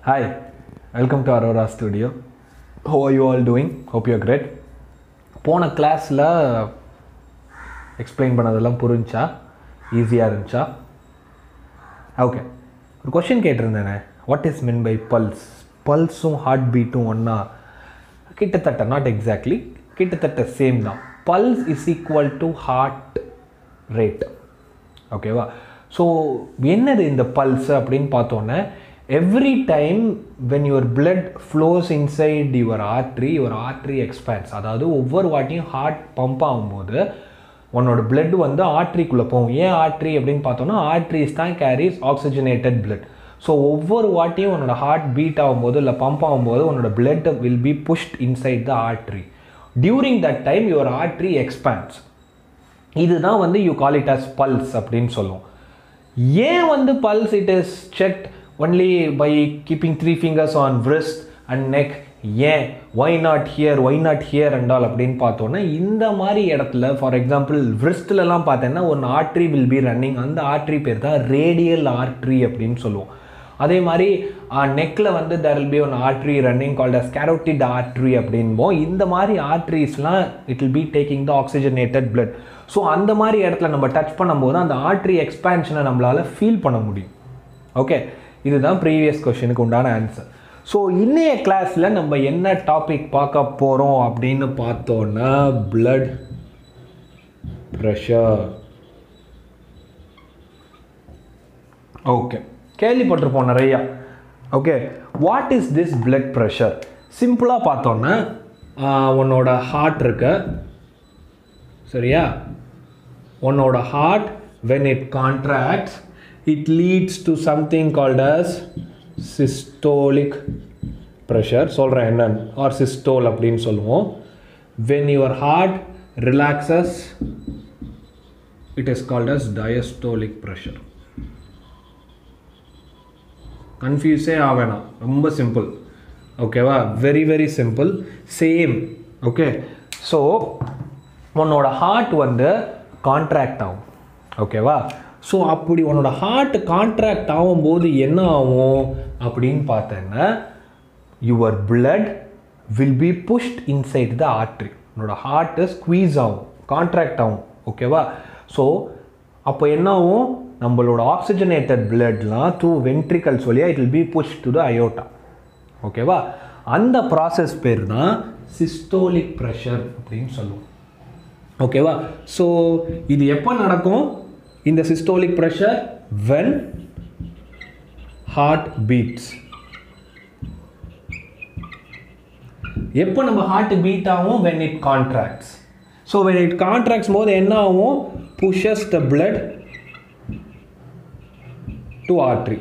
Hi, welcome to Aurora Studio. How are you all doing? Hope you're great. போன கிளாஸில் explain பண்ணதெல்லாம் புரிஞ்சா ஈஸியாக இருந்துச்சா ஓகே ஒரு கொஷின் கேட்டிருந்தேனே what is mean by pulse பல்ஸும் ஹார்ட் பீட்டும் ஒன்றா கிட்டத்தட்ட நாட் எக்ஸாக்ட்லி கிட்டத்தட்ட சேம் தான் pulse is equal to heart rate ஓகேவா ஸோ என்னது இந்த பல்ஸ் அப்படின்னு பார்த்தோன்னே every time when your blood flows inside your artery your artery expands அதாவது ஒவ்வொரு வாட்டியும் ஹார்ட் பம்ப் ஆகும்போது உன்னோட பிளட் வந்து ஆர்ட்ரிக்குள்ளே போகும் ஏன் ஆர்ட்ரி அப்படின்னு பார்த்தோன்னா ஆர்ட்ரிஸ் தான் கேரிஸ் ஆக்சிஜனேட்டட் பிளட் ஸோ ஒவ்வொரு வாட்டியும் உன்னோட ஹார்ட் பீட் ஆகும்போது இல்லை பம்ப் ஆகும்போது உன்னோட blood will be pushed inside the artery during that time your artery expands இதுதான் வந்து you call it as pulse அப்படின்னு சொல்லுவோம் ஏன் வந்து pulse it is checked only by keeping three fingers on wrist and neck ஏன் why not here why not here and all அப்படின்னு பார்த்தோன்னா இந்த மாதிரி இடத்துல ஃபார் எக்ஸாம்பிள் விரிஸ்ட்லலாம் பார்த்தேன்னா ஒன்று ஆர்ட்ரி வில் பி ரன்னிங் அந்த ஆர்ட்ரி பேர் தான் ரேடியல் ஆர்ட்ரி அப்படின்னு சொல்லுவோம் அதே மாதிரி நெக்கில் வந்து there will be one artery running called as carotid artery அப்படின்போம் இந்த மாதிரி ஆர்ட்ரிஸ்லாம் it will be taking the oxygenated blood so அந்த மாதிரி இடத்துல நம்ம டச் பண்ணும்போது அந்த ஆர்ட்ரி எக்ஸ்பேன்ஷனை நம்மளால் ஃபீல் பண்ண முடியும் ஓகே இதுதான் ப்ரீவியஸ் கொஷனுக்கு உண்டான ஆன்சர் ஸோ இன்னைய கிளாஸில் நம்ம என்ன டாபிக் பார்க்க போகிறோம் அப்படின்னு பார்த்தோன்னா பிளட் ப்ரெஷர் ஓகே கேள்விப்பட்டிருப்போம் நிறையா okay what is this blood pressure சிம்பிளாக பார்த்தோன்னா உன்னோட ஹார்ட் இருக்க சரியா உன்னோட heart when it contracts it leads to something called as systolic pressure சொல்கிறேன் என்னன்னு ஆர் சிஸ்டோல் அப்படின்னு சொல்லுவோம் when your heart relaxes it is called as diastolic pressure கன்ஃபியூஸே ஆவேணாம் ரொம்ப சிம்பிள் ஓகேவா very very simple same okay so உன்னோட heart வந்து கான்ட்ராக்ட் ஆகும் ஓகேவா ஸோ அப்படி உன்னோட ஹார்ட் கான்ட்ராக்ட் ஆகும்போது என்ன ஆகும் அப்படின்னு பார்த்தேன்னா your blood will be pushed inside the artery உன்னோட ஹார்ட்டு ஸ்குவீஸ் ஆகும் கான்ட்ராக்ட் ஆகும் ஓகேவா ஸோ அப்போ என்ன ஆகும் நம்மளோட ஆக்சிஜனேட்டட் பிளட்லாம் த்ரூ வென்ட்ரிகல்ஸ் வழியாக it will be push to the aorta ஓகேவா அந்த ப்ராசஸ் பேர் தான் சிஸ்டோலிக் ப்ரெஷர் அப்படின்னு சொல்லுவோம் ஓகேவா ஸோ இது எப்போ நடக்கும் இந்த systolic pressure when heart beats எப்போ நம்ம ஹார்ட் பீட் ஆகும் when it contracts so when it contracts போது என்ன ஆகும் pushes the blood to artery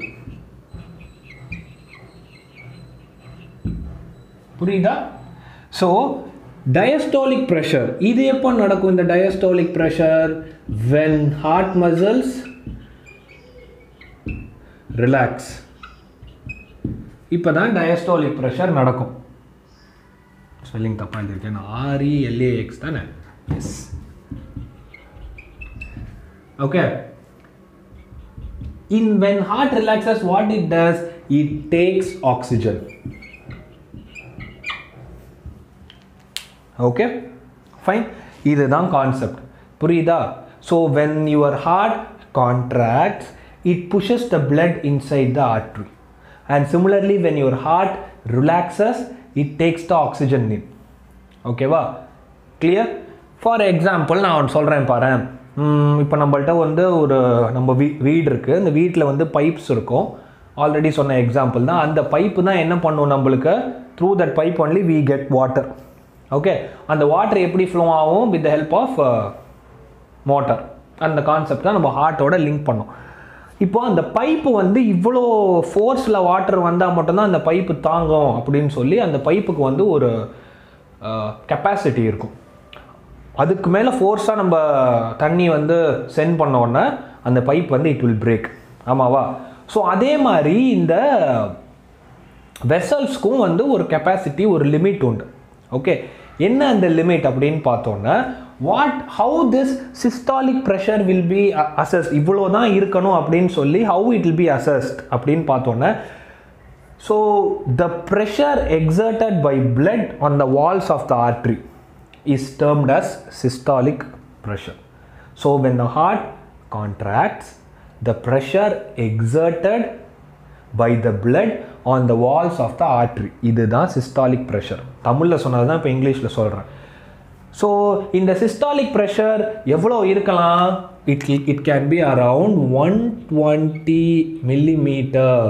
புரியுதா ஸோ டயஸ்டோலிக் ப்ரெஷர் இது எப்போ நடக்கும் இந்த diastolic pressure when heart muscles relax இப்போ தான் டயஸ்டோலிக் ப்ரெஷர் நடக்கும் ஸ்பெல்லிங் தப்பாக எழுதியிருக்கேன் ஆர்இஎல்ஏஎக்ஸ் தானே yes okay in when heart relaxes what it does it takes oxygen okay fine இதுதான் கான்செப்ட் புரியுதா so when your heart contracts it pushes the blood inside the artery and similarly when your heart relaxes it takes the oxygen in ஓகேவா clear for example நான் ஒன்று சொல்கிறேன் பாரு இப்போ நம்மள்ட்ட வந்து ஒரு நம்ம வீ வீடு இருக்குது இந்த வீட்டில் வந்து பைப்ஸ் இருக்கும் ஆல்ரெடி சொன்ன எக்ஸாம்பிள் தான் அந்த பைப்பு தான் என்ன பண்ணும் நம்மளுக்கு through that pipe only we get water okay அந்த வாட்டர் எப்படி ஃப்ளோ ஆகும் with the help of motor அந்த கான்செப்ட் தான் நம்ம ஹார்ட்டோட லிங்க் பண்ணோம் இப்போ அந்த பைப்பு வந்து இவ்வளோ ஃபோர்ஸில் வாட்டர் வந்தால் மட்டும்தான் அந்த பைப்பு தாங்கும் அப்படின்னு சொல்லி அந்த பைப்புக்கு வந்து ஒரு கெப்பாசிட்டி இருக்கும் அதுக்கு மேலே ஃபோர்ஸாக நம்ம தண்ணி வந்து சென்ட் பண்ணோன்னே அந்த பைப் வந்து இட் வில் பிரேக் ஆமாவா ஸோ அதே மாதிரி இந்த வெசல்ஸ்க்கும் வந்து ஒரு கெப்பாசிட்டி ஒரு லிமிட் உண்டு ஓகே என்ன அந்த லிமிட் அப்படின்னு பார்த்தோன்னா what how this systolic pressure will be assess இவ்வளோ தான் இருக்கணும் அப்படின்னு சொல்லி how it will be assessed அப்படின்னு பார்த்தோன்னா so the pressure exerted by blood on the walls of the artery is termed as systolic pressure. So when the heart contracts, the pressure exerted by the blood on the walls of the artery இதுதான் systolic pressure தமிழில் சொன்னது தான் இப்போ இங்கிலீஷில் சொல்கிறேன் so இந்த systolic pressure எவ்வளோ இருக்கலாம் it it can be around one twenty millimetre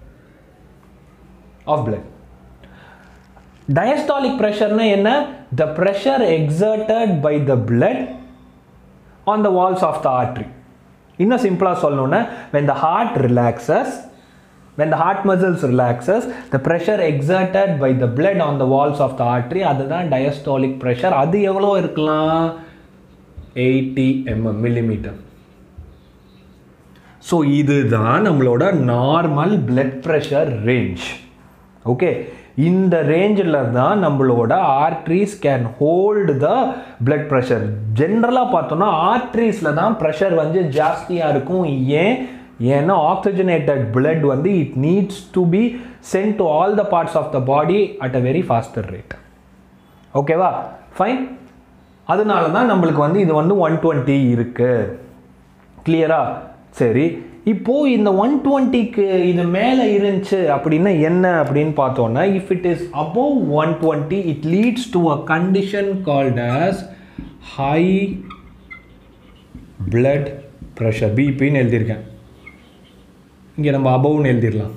of blood diastolic pressure என்ன the pressure exerted by the blood on the walls of the artery இன்னும் சிம்பிளாக சொல்லணும்னா when the heart relaxes when the heart muscles relaxes the pressure exerted by the blood on the walls of the artery அதுதான் diastolic pressure அது எவ்வளோ இருக்கலாம் 80 mm millimeter so இதுதான் நம்மளோட normal blood pressure range ஓகே இந்த ரேஞ்சில் தான் நம்மளோட arteries can hold the blood pressure ஜென்ரலாக பார்த்தோன்னா ஆர்ட்ரிஸில் தான் ப்ரெஷர் வந்து ஜாஸ்தியாக இருக்கும் ஏன் ஏன்னா ஆக்சிஜனேட்டட் blood வந்து it needs to be sent to all the parts of the body at a very faster rate ஓகேவா ஃபைன் அதனால தான் நம்மளுக்கு வந்து இது வந்து ஒன் டுவெண்ட்டி இருக்குது கிளியரா சரி இப்போ இந்த ஒன் டுவெண்ட்டிக்கு இது மேலே இருந்துச்சு அப்படின்னா என்ன அப்படின்னு பார்த்தோன்னா if it is above one twenty it leads to a condition called as high blood pressure பிபின்னு எழுதியிருக்கேன் இங்கே நம்ம அபவ்னு எழுதிடலாம்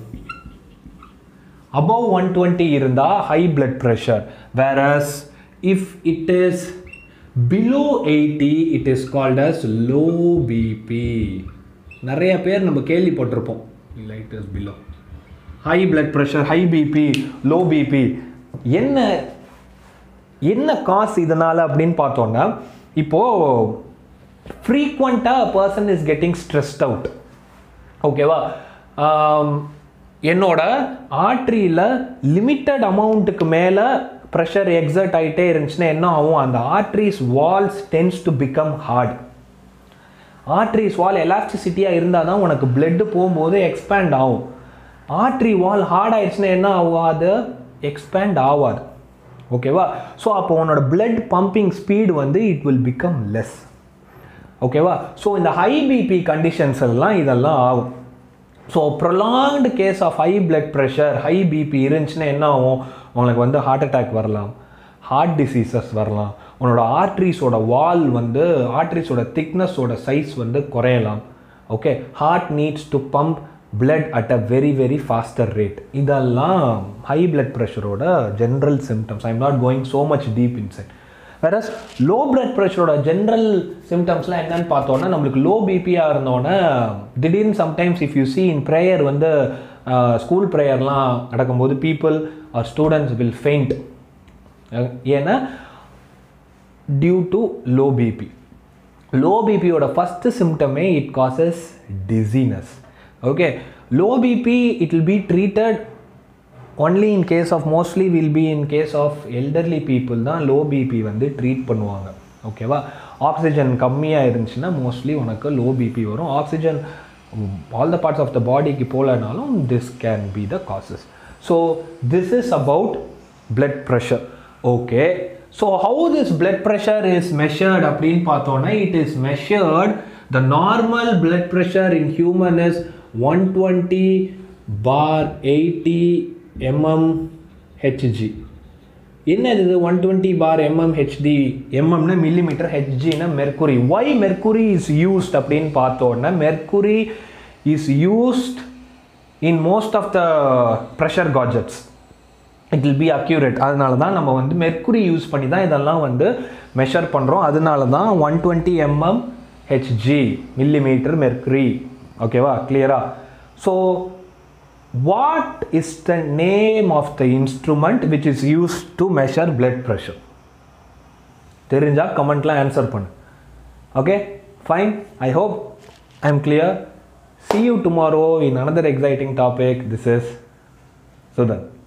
above 120 இருந்தா high blood pressure whereas if it is below 80 it is called as low bp நிறைய பேர் நம்ம கேள்விப்பட்டிருப்போம் இல்லை it is below high blood pressure high BP low BP என்ன என்ன காசு இதனால் அப்படின்னு பார்த்தோன்னா இப்போது ஃப்ரீக்வெண்ட்டாக person is getting stressed out ஓகேவா ஆம், என்னோட ஆர்ட்ரியில் லிமிட்டட் அமௌண்ட்டுக்கு மேலே ப்ரெஷர் எக்ஸர்ட் ஆகிட்டே இருந்துச்சுன்னா என்ன ஆகும் அந்த arteries walls tends to become hard arteries wall எலாஸ்டிசிட்டியாக இருந்தால் தான் உனக்கு பிளட்டு போகும்போது எக்ஸ்பேண்ட் ஆகும் ஆர்ட்ரி வால் ஹார்ட் ஆயிடுச்சுன்னா என்ன ஆகும் அது எக்ஸ்பேண்ட் ஆகாது ஓகேவா ஸோ அப்போ உன்னோட blood பம்பிங் ஸ்பீடு வந்து இட் வில் பிகம் லெஸ் ஓகேவா ஸோ இந்த ஹை பிபி கண்டிஷன்ஸ் எல்லாம் இதெல்லாம் ஆகும் so prolonged case of high blood pressure high BP இருந்துச்சுன்னா என்ன ஆகும் உங்களுக்கு வந்து ஹார்ட் அட்டாக் வரலாம் ஹார்ட் டிசீசஸ் வரலாம் உன்னோட ஆர்ட்ரிஸோட வால் வந்து ஆர்ட்ரிஸோட திக்னஸோட சைஸ் வந்து குறையலாம் okay heart needs to pump blood at a very very faster rate இதெல்லாம் ஹை blood ப்ரெஷரோட general symptoms I am not going so much deep inside வேறஸ் லோ பிளட் ப்ரெஷரோட ஜென்ரல் சிம்டம்ஸ்லாம் என்னன்னு பார்த்தோன்னா நம்மளுக்கு லோ பிபியாக இருந்தோன்னே திடீர்னு sometimes if you see in prayer வந்து ஸ்கூல் ப்ரேயர்லாம் நடக்கும்போது people or students will faint ஏன்னா due to low BP low பிபியோட ஃபஸ்ட்டு சிம்டமே it causes dizziness okay low BP it will be treated only in case of mostly will be in case of elderly people தான் low BP வந்து treat பண்ணுவாங்க ஓகேவா oxygen கம்மியாக இருந்துச்சுன்னா mostly உனக்கு low BP வரும் oxygen all the parts of the பாடிக்கு போகலனாலும் this can be the causes so this is about blood pressure okay so how this blood pressure is measured அப்படின்னு பார்த்தோன்னா it is measured the normal blood pressure in human is one twenty bar eighty MM HG என்ன இது one twenty bar MM HD எம்எம்னா millimetre ஹெச்ஜினா mercury why mercury is used அப்படின்னு பார்த்தோன்னா mercury is used in most of the pressure gadgets it will be accurate அதனால தான் நம்ம வந்து மெர்க்குரி யூஸ் பண்ணி தான் இதெல்லாம் வந்து மெஷர் பண்ணுறோம் அதனால தான் one twenty MM HG millimetre mercury ஓகேவா கிளியரா so what is the name of the instrument which is use to measure blood pressure தெரிஞ்சால் கமெண்ட்லாம் ஆன்சர் பண்ணு okay fine I hope I am clear see you tomorrow in another exciting topic this is Sudan